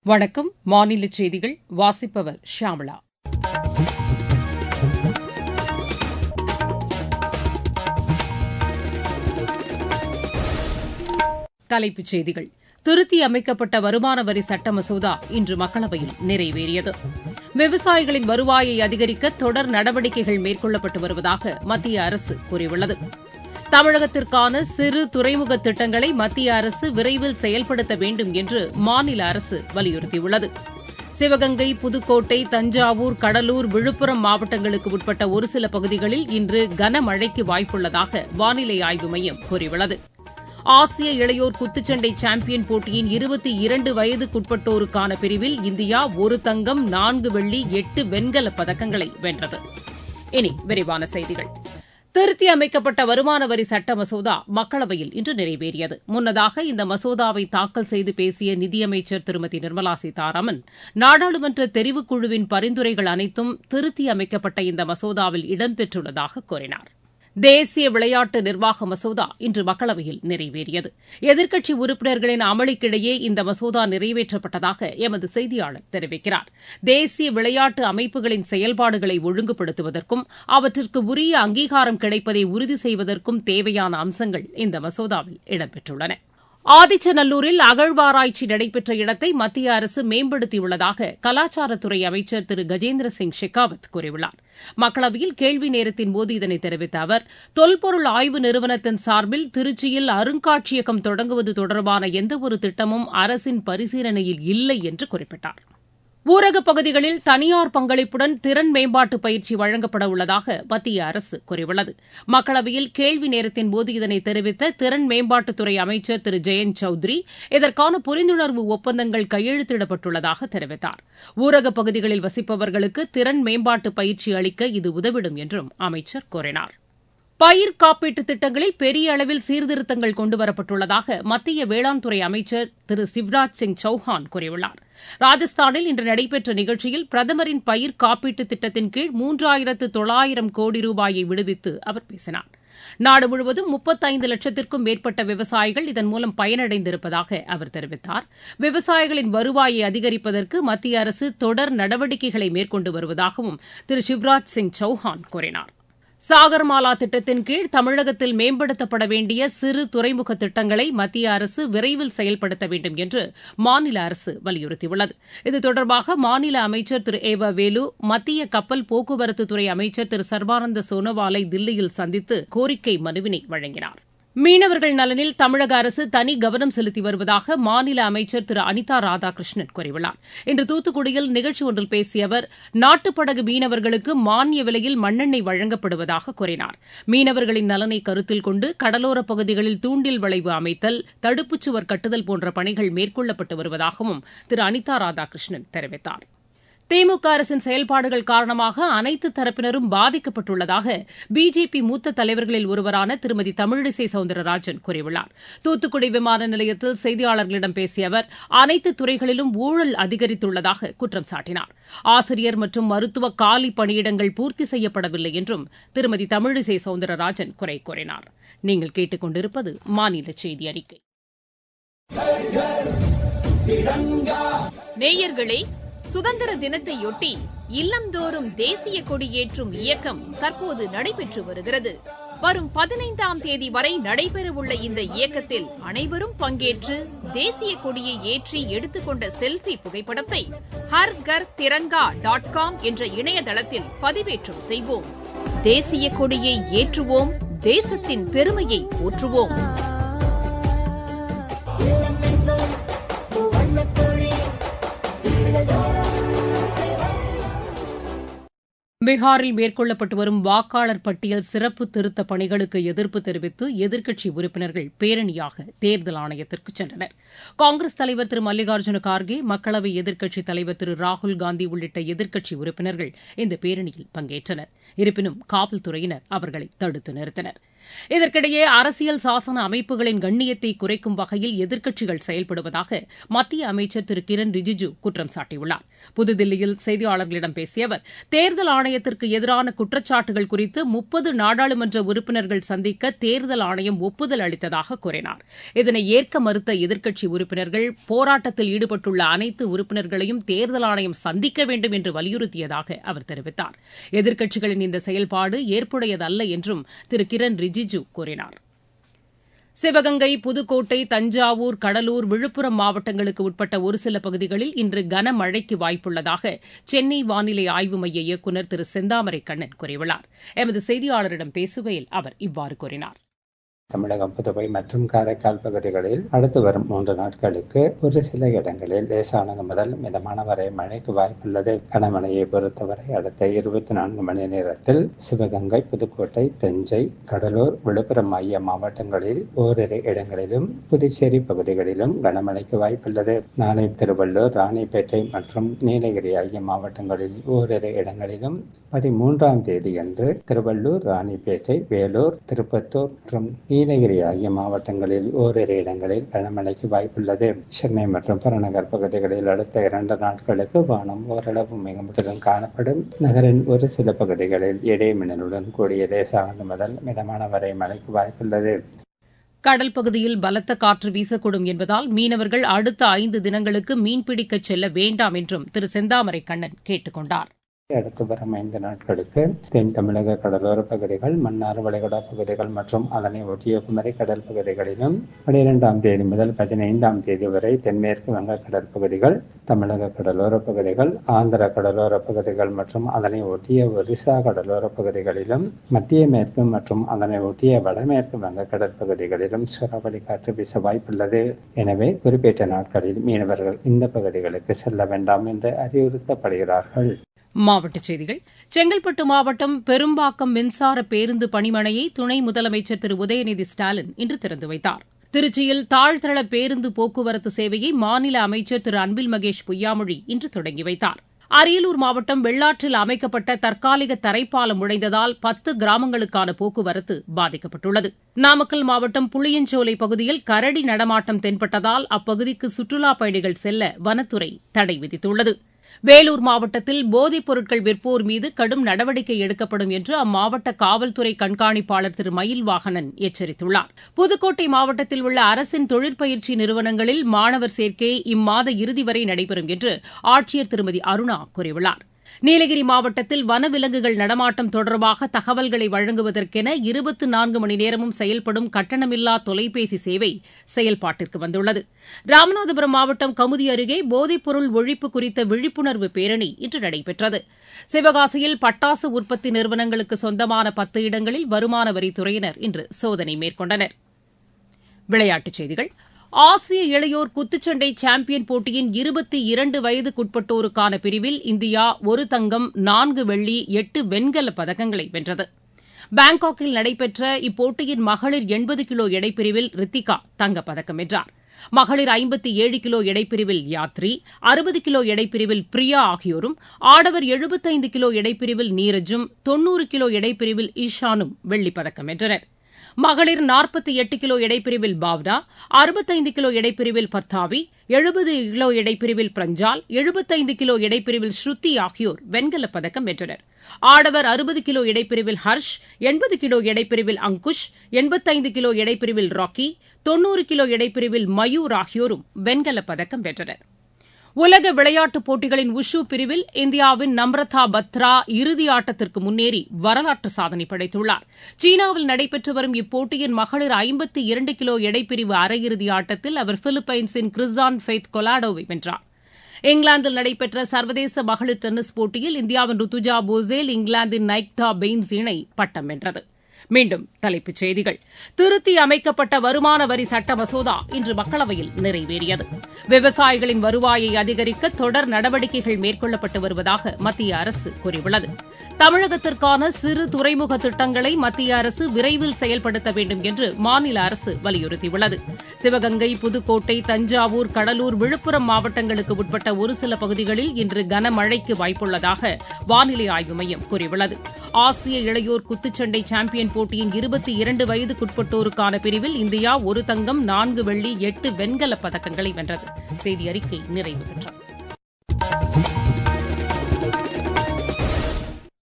வணக்கம் மாநில செய்திகள் வாசிப்பவர் ஷியாமளா தலைப்புச் செய்திகள் திருத்தி அமைக்கப்பட்ட வருமான வரி சட்ட மசோதா இன்று மக்களவையில் நிறைவேறியது விவசாயிகளின் வருவாயை அதிகரிக்க தொடர் நடவடிக்கைகள் மேற்கொள்ளப்பட்டு வருவதாக மத்திய அரசு கூறியுள்ளது தமிழகத்திற்கான சிறு துறைமுக திட்டங்களை மத்திய அரசு விரைவில் செயல்படுத்த வேண்டும் என்று மாநில அரசு வலியுறுத்தியுள்ளது சிவகங்கை புதுக்கோட்டை தஞ்சாவூர் கடலூர் விழுப்புரம் மாவட்டங்களுக்கு உட்பட்ட ஒரு சில பகுதிகளில் இன்று கனமழைக்கு வாய்ப்புள்ளதாக வானிலை ஆய்வு மையம் கூறியுள்ளது ஆசிய இளையோர் குத்துச்சண்டை சாம்பியன் போட்டியின் இருபத்தி இரண்டு வயதுக்குட்பட்டோருக்கான பிரிவில் இந்தியா ஒரு தங்கம் நான்கு வெள்ளி எட்டு வெண்கலப் பதக்கங்களை வென்றது இனி விரிவான செய்திகள் திருத்தி அமைக்கப்பட்ட வருமான வரி சட்ட மசோதா மக்களவையில் இன்று நிறைவேறியது முன்னதாக இந்த மசோதாவை தாக்கல் செய்து பேசிய நிதியமைச்சர் திருமதி நிர்மலா சீதாராமன் நாடாளுமன்ற தெரிவுக்குழுவின் பரிந்துரைகள் அனைத்தும் திருத்தி அமைக்கப்பட்ட இந்த மசோதாவில் இடம்பெற்றுள்ளதாக கூறினார் தேசிய விளையாட்டு நிர்வாக மசோதா இன்று மக்களவையில் நிறைவேறியது எதிர்க்கட்சி உறுப்பினர்களின் அமளிக்கிடையே இந்த மசோதா நிறைவேற்றப்பட்டதாக எமது செய்தியாளர் தெரிவிக்கிறார் தேசிய விளையாட்டு அமைப்புகளின் செயல்பாடுகளை ஒழுங்குபடுத்துவதற்கும் அவற்றிற்கு உரிய அங்கீகாரம் கிடைப்பதை உறுதி செய்வதற்கும் தேவையான அம்சங்கள் இந்த மசோதாவில் இடம்பெற்றுள்ளன ஆதிச்சநல்லூரில் அகழ்வாராய்ச்சி நடைபெற்ற இடத்தை மத்திய அரசு மேம்படுத்தியுள்ளதாக கலாச்சாரத்துறை அமைச்சர் திரு கஜேந்திர சிங் ஷெகாவத் கூறியுள்ளார் மக்களவையில் கேள்வி நேரத்தின்போது இதனை தெரிவித்த அவர் தொல்பொருள் ஆய்வு நிறுவனத்தின் சார்பில் திருச்சியில் அருங்காட்சியகம் தொடங்குவது தொடர்பான எந்தவொரு திட்டமும் அரசின் பரிசீலனையில் இல்லை என்று குறிப்பிட்டார் ஊரகப் பகுதிகளில் தனியார் பங்களிப்புடன் திறன் மேம்பாட்டு பயிற்சி வழங்கப்பட உள்ளதாக மத்திய அரசு கூறியுள்ளது மக்களவையில் கேள்வி நேரத்தின்போது இதனை தெரிவித்த திறன் மேம்பாட்டுத்துறை அமைச்சர் திரு ஜெயந்த் சௌத்ரி இதற்கான புரிந்துணர்வு ஒப்பந்தங்கள் கையெழுத்திடப்பட்டுள்ளதாக தெரிவித்தார் ஊரகப் பகுதிகளில் வசிப்பவர்களுக்கு திறன் மேம்பாட்டு பயிற்சி அளிக்க இது உதவிடும் என்றும் அமைச்சர் கூறினார் பயிர் காப்பீட்டு திட்டங்களில் பெரிய அளவில் சீர்திருத்தங்கள் கொண்டுவரப்பட்டுள்ளதாக மத்திய வேளாண் துறை அமைச்சர் திரு சிவராஜ் சிங் சௌஹான் கூறியுள்ளார் ராஜஸ்தானில் இன்று நடைபெற்ற நிகழ்ச்சியில் பிரதமரின் பயிர் காப்பீட்டு திட்டத்தின் கீழ் மூன்றாயிரத்து தொள்ளாயிரம் கோடி ரூபாயை விடுவித்து அவர் பேசினார் நாடு முழுவதும் முப்பத்தைந்து லட்சத்திற்கும் மேற்பட்ட விவசாயிகள் இதன் மூலம் பயனடைந்திருப்பதாக அவர் தெரிவித்தார் விவசாயிகளின் வருவாயை அதிகரிப்பதற்கு மத்திய அரசு தொடர் நடவடிக்கைகளை மேற்கொண்டு வருவதாகவும் திரு சிவராஜ் சிங் சௌஹான் கூறினார் சாகர்மாலா திட்டத்தின் கீழ் தமிழகத்தில் மேம்படுத்தப்பட வேண்டிய சிறு துறைமுக திட்டங்களை மத்திய அரசு விரைவில் செயல்படுத்த வேண்டும் என்று மாநில அரசு வலியுறுத்தியுள்ளது இது தொடர்பாக மாநில அமைச்சர் திரு ஏவ வேலு மத்திய கப்பல் போக்குவரத்துத்துறை அமைச்சர் திரு சர்பானந்த சோனோவாலை தில்லியில் சந்தித்து கோரிக்கை மனுவினை வழங்கினார் மீனவர்கள் நலனில் தமிழக அரசு தனி கவனம் செலுத்தி வருவதாக மாநில அமைச்சர் திரு அனிதா ராதாகிருஷ்ணன் கூறியுள்ளார் இன்று தூத்துக்குடியில் நிகழ்ச்சி ஒன்றில் பேசிய அவர் நாட்டுப்படகு மீனவர்களுக்கு மானிய விலையில் மண்ணெண்ணெய் வழங்கப்படுவதாக கூறினார் மீனவர்களின் நலனை கருத்தில் கொண்டு கடலோரப் பகுதிகளில் தூண்டில் வளைவு அமைத்தல் தடுப்புச் சுவர் கட்டுதல் போன்ற பணிகள் மேற்கொள்ளப்பட்டு வருவதாகவும் திரு அனிதா ராதாகிருஷ்ணன் தெரிவித்தார் திமுக அரசின் செயல்பாடுகள் காரணமாக அனைத்து தரப்பினரும் பாதிக்கப்பட்டுள்ளதாக பிஜேபி மூத்த தலைவர்களில் ஒருவரான திருமதி தமிழிசை சவுந்தரராஜன் கூறியுள்ளார் தூத்துக்குடி விமான நிலையத்தில் செய்தியாளர்களிடம் பேசிய அவர் அனைத்து துறைகளிலும் ஊழல் அதிகரித்துள்ளதாக குற்றம் சாட்டினார் ஆசிரியர் மற்றும் மருத்துவ காலி பணியிடங்கள் பூர்த்தி செய்யப்படவில்லை என்றும் திருமதி தமிழிசை சவுந்தரராஜன் குறை கூறினார் நீங்கள் கேட்டுக் கொண்டிருப்பது மாநில செய்தி அறிக்கை நேயர்களே சுதந்திர தினத்தையொட்டி இல்லந்தோறும் தேசிய கொடி ஏற்றும் இயக்கம் தற்போது நடைபெற்று வருகிறது வரும் பதினைந்தாம் தேதி வரை நடைபெறவுள்ள இந்த இயக்கத்தில் அனைவரும் பங்கேற்று தேசிய கொடியை ஏற்றி எடுத்துக்கொண்ட செல்ஃபி புகைப்படத்தை ஹர் கர் திரங்கா டாட் காம் என்ற இணையதளத்தில் பதிவேற்றம் செய்வோம் தேசிய கொடியை ஏற்றுவோம் தேசத்தின் பெருமையை போற்றுவோம் பீகாரில் மேற்கொள்ளப்பட்டு வரும் வாக்காளர் பட்டியல் சிறப்பு திருத்த பணிகளுக்கு எதிர்ப்பு தெரிவித்து எதிர்க்கட்சி உறுப்பினர்கள் பேரணியாக தேர்தல் ஆணையத்திற்கு சென்றனர் காங்கிரஸ் தலைவர் திரு மல்லிகார்ஜுன கார்கே மக்களவை எதிர்க்கட்சித் தலைவர் திரு ராகுல் காந்தி உள்ளிட்ட எதிர்க்கட்சி உறுப்பினர்கள் இந்த பேரணியில் பங்கேற்றனர் இருப்பினும் காவல்துறையினர் அவர்களை தடுத்து நிறுத்தினர் இதற்கிடையே அரசியல் சாசன அமைப்புகளின் கண்ணியத்தை குறைக்கும் வகையில் எதிர்க்கட்சிகள் செயல்படுவதாக மத்திய அமைச்சர் திரு கிரண் ரிஜிஜு குற்றம் சாட்டியுள்ளார் புதுதில்லியில் செய்தியாளர்களிடம் பேசிய அவர் தேர்தல் ஆணையத்திற்கு எதிரான குற்றச்சாட்டுகள் குறித்து முப்பது நாடாளுமன்ற உறுப்பினர்கள் சந்திக்க தேர்தல் ஆணையம் ஒப்புதல் அளித்ததாக கூறினார் இதனை ஏற்க மறுத்த எதிர்க்கட்சி உறுப்பினர்கள் போராட்டத்தில் ஈடுபட்டுள்ள அனைத்து உறுப்பினர்களையும் தேர்தல் ஆணையம் சந்திக்க வேண்டும் என்று வலியுறுத்தியதாக அவர் தெரிவித்தார் எதிர்க்கட்சிகளின் இந்த செயல்பாடு ஏற்புடையதல்ல என்றும் திரு கிரண் ரிஜிஜு கூறினார் சிவகங்கை புதுக்கோட்டை தஞ்சாவூர் கடலூர் விழுப்புரம் மாவட்டங்களுக்கு உட்பட்ட ஒரு சில பகுதிகளில் இன்று கனமழைக்கு வாய்ப்புள்ளதாக சென்னை வானிலை ஆய்வு மைய இயக்குநர் திரு செந்தாமரை கண்ணன் கூறியுள்ளார் எமது செய்தியாளரிடம் பேசுகையில் அவர் இவ்வாறு கூறினார் தமிழகம் புதுவை மற்றும் காரைக்கால் பகுதிகளில் அடுத்து வரும் மூன்று நாட்களுக்கு ஒரு சில இடங்களில் லேசானது முதல் மிதமான வரை மழைக்கு வாய்ப்புள்ளது கனமழையை பொறுத்தவரை அடுத்த இருபத்தி நான்கு மணி நேரத்தில் சிவகங்கை புதுக்கோட்டை தஞ்சை கடலூர் விழுப்புரம் ஆகிய மாவட்டங்களில் ஓரிரு இடங்களிலும் புதுச்சேரி பகுதிகளிலும் கனமழைக்கு வாய்ப்புள்ளது நாளை திருவள்ளூர் ராணிப்பேட்டை மற்றும் நீலகிரி ஆகிய மாவட்டங்களில் ஓரிரு இடங்களிலும் பதிமூன்றாம் தேதியன்று திருவள்ளூர் ராணிப்பேட்டை வேலூர் திருப்பத்தூர் மற்றும் நீலகிரி ஆகிய மாவட்டங்களில் ஓரிரு இடங்களில் கனமழைக்கு வாய்ப்புள்ளது சென்னை மற்றும் புறநகர் பகுதிகளில் அடுத்த இரண்டு நாட்களுக்கு வானம் ஓரளவு மிகமுடன் காணப்படும் நகரின் ஒரு சில பகுதிகளில் இடைமின்னலுடன் கூடிய லேசானது முதல் மிதமான வரை மழைக்கு வாய்ப்புள்ளது கடல் பகுதியில் பலத்த காற்று வீசக்கூடும் என்பதால் மீனவர்கள் அடுத்த ஐந்து தினங்களுக்கு மீன்பிடிக்கச் செல்ல வேண்டாம் என்றும் திரு செந்தாமரை கண்ணன் கேட்டுக் கொண்டார் அடுத்து வரும் ஐந்து நாட்களுக்கு தென் தமிழக கடலோர பகுதிகள் மன்னார் வளைகுடா பகுதிகள் மற்றும் அதனை ஒட்டிய குமரி கடல் பகுதிகளிலும் பனிரெண்டாம் தேதி முதல் பதினைந்தாம் தேதி வரை தென்மேற்கு வங்கக்கடல் பகுதிகள் தமிழக கடலோர பகுதிகள் ஆந்திர கடலோர பகுதிகள் மற்றும் அதனை ஒட்டிய ஒரிசா கடலோர பகுதிகளிலும் மத்திய மேற்கு மற்றும் அதனை ஒட்டிய வடமேற்கு வங்கக்கடல் பகுதிகளிலும் சூறாவளி காற்று வீச வாய்ப்புள்ளது எனவே குறிப்பிட்ட நாட்களில் மீனவர்கள் இந்த பகுதிகளுக்கு செல்ல வேண்டாம் என்று அறிவுறுத்தப்படுகிறார்கள் மாவட்டச் செய்திகள் செங்கல்பட்டு மாவட்டம் பெரும்பாக்கம் மின்சார பேருந்து பணிமனையை துணை முதலமைச்சர் திரு உதயநிதி ஸ்டாலின் இன்று திறந்து வைத்தார் திருச்சியில் தாழ்தள பேருந்து போக்குவரத்து சேவையை மாநில அமைச்சர் திரு அன்பில் மகேஷ் பொய்யாமொழி இன்று தொடங்கி வைத்தார் அரியலூர் மாவட்டம் வெள்ளாற்றில் அமைக்கப்பட்ட தற்காலிக தரைப்பாலம் உடைந்ததால் பத்து கிராமங்களுக்கான போக்குவரத்து பாதிக்கப்பட்டுள்ளது நாமக்கல் மாவட்டம் புளியஞ்சோலை பகுதியில் கரடி நடமாட்டம் தென்பட்டதால் அப்பகுதிக்கு சுற்றுலாப் பயணிகள் செல்ல வனத்துறை தடை விதித்துள்ளது வேலூர் மாவட்டத்தில் போதைப் பொருட்கள் விற்போர் மீது கடும் நடவடிக்கை எடுக்கப்படும் என்று அம்மாவட்ட காவல்துறை கண்காணிப்பாளர் திரு மயில் வாகனன் எச்சரித்துள்ளார் புதுக்கோட்டை மாவட்டத்தில் உள்ள அரசின் தொழிற்பயிற்சி நிறுவனங்களில் மாணவர் சேர்க்கை இம்மாத இறுதி வரை நடைபெறும் என்று ஆட்சியர் திருமதி அருணா கூறியுள்ளார் நீலகிரி மாவட்டத்தில் வனவிலங்குகள் நடமாட்டம் தொடர்பாக தகவல்களை வழங்குவதற்கென இருபத்தி நான்கு மணி நேரமும் செயல்படும் கட்டணமில்லா தொலைபேசி சேவை செயல்பாட்டிற்கு வந்துள்ளது ராமநாதபுரம் மாவட்டம் கமுதி அருகே போதைப்பொருள் ஒழிப்பு குறித்த விழிப்புணர்வு பேரணி இன்று நடைபெற்றது சிவகாசியில் பட்டாசு உற்பத்தி நிறுவனங்களுக்கு சொந்தமான பத்து இடங்களில் வருமான வரித்துறையினர் இன்று சோதனை மேற்கொண்டனர் விளையாட்டுச் செய்திகள் ஆசிய இளையோர் குத்துச்சண்டை சாம்பியன் போட்டியின் இருபத்தி இரண்டு வயதுக்குட்பட்டோருக்கான பிரிவில் இந்தியா ஒரு தங்கம் நான்கு வெள்ளி எட்டு வெண்கலப் பதக்கங்களை வென்றது பாங்காக்கில் நடைபெற்ற இப்போட்டியின் மகளிர் எண்பது கிலோ எடைப்பிரிவில் ரித்திகா தங்கப்பதக்கம் வென்றார் மகளிர் ஐம்பத்தி ஏழு கிலோ எடைப்பிரிவில் யாத்ரி அறுபது கிலோ எடைப்பிரிவில் பிரியா ஆகியோரும் ஆடவர் எழுபத்தைந்து கிலோ எடைப்பிரிவில் நீரஜும் தொன்னூறு கிலோ எடைப்பிரிவில் ஈஷானும் வெள்ளிப்பதக்கம் வென்றனர் மகளிர் நாற்பத்தி எட்டு கிலோ எடைப்பிரிவில் பாவ்னா அறுபத்தைந்து கிலோ எடைப்பிரிவில் பர்தாவி எழுபது கிலோ எடைப்பிரிவில் பிரஞ்சால் எழுபத்தைந்து கிலோ எடைப்பிரிவில் ஸ்ருதி ஆகியோர் வெண்கலப் பதக்கம் வென்றனர் ஆடவர் அறுபது கிலோ எடைப்பிரிவில் ஹர்ஷ் எண்பது கிலோ எடைப்பிரிவில் அங்குஷ் எண்பத்தைந்து கிலோ எடைப்பிரிவில் ராக்கி தொன்னூறு கிலோ எடைப்பிரிவில் மயூர் ஆகியோரும் வெண்கலப் பதக்கம் வென்றனர் உலக விளையாட்டுப் போட்டிகளின் உஷு பிரிவில் இந்தியாவின் நம்ரதா பத்ரா இறுதி ஆட்டத்திற்கு முன்னேறி வரலாற்று சாதனை படைத்துள்ளார் சீனாவில் நடைபெற்று வரும் இப்போட்டியின் மகளிர் ஐம்பத்தி இரண்டு கிலோ எடைப்பிரிவு அரையிறுதி ஆட்டத்தில் அவர் பிலிப்பைன்ஸின் கிறிஸான் ஃபெய்த் கொலாடோவை வென்றார் இங்கிலாந்தில் நடைபெற்ற சர்வதேச மகளிர் டென்னிஸ் போட்டியில் இந்தியாவின் ருத்துஜா போசேல் இங்கிலாந்தின் நைக்தா பெயின்ஸ் இணை பட்டம் வென்றது மீண்டும் தலைப்புச் செய்திகள் திருத்தி அமைக்கப்பட்ட வருமான வரி சட்ட மசோதா இன்று மக்களவையில் நிறைவேறியது விவசாயிகளின் வருவாயை அதிகரிக்க தொடர் நடவடிக்கைகள் மேற்கொள்ளப்பட்டு வருவதாக மத்திய அரசு கூறியுள்ளது தமிழகத்திற்கான சிறு துறைமுக திட்டங்களை மத்திய அரசு விரைவில் செயல்படுத்த வேண்டும் என்று மாநில அரசு வலியுறுத்தியுள்ளது சிவகங்கை புதுக்கோட்டை தஞ்சாவூர் கடலூர் விழுப்புரம் மாவட்டங்களுக்கு உட்பட்ட ஒரு சில பகுதிகளில் இன்று கனமழைக்கு வாய்ப்புள்ளதாக வானிலை ஆய்வு மையம் கூறியுள்ளது ஆசிய இளையோர் குத்துச்சண்டை சாம்பியன் போட்டியின் இருபத்தி இரண்டு வயதுக்குட்பட்டோருக்கான பிரிவில் இந்தியா ஒரு தங்கம் நான்கு வெள்ளி எட்டு வெண்கலப் பதக்கங்களை வென்றது செய்தி அறிக்கை நிறைவு பெற்றது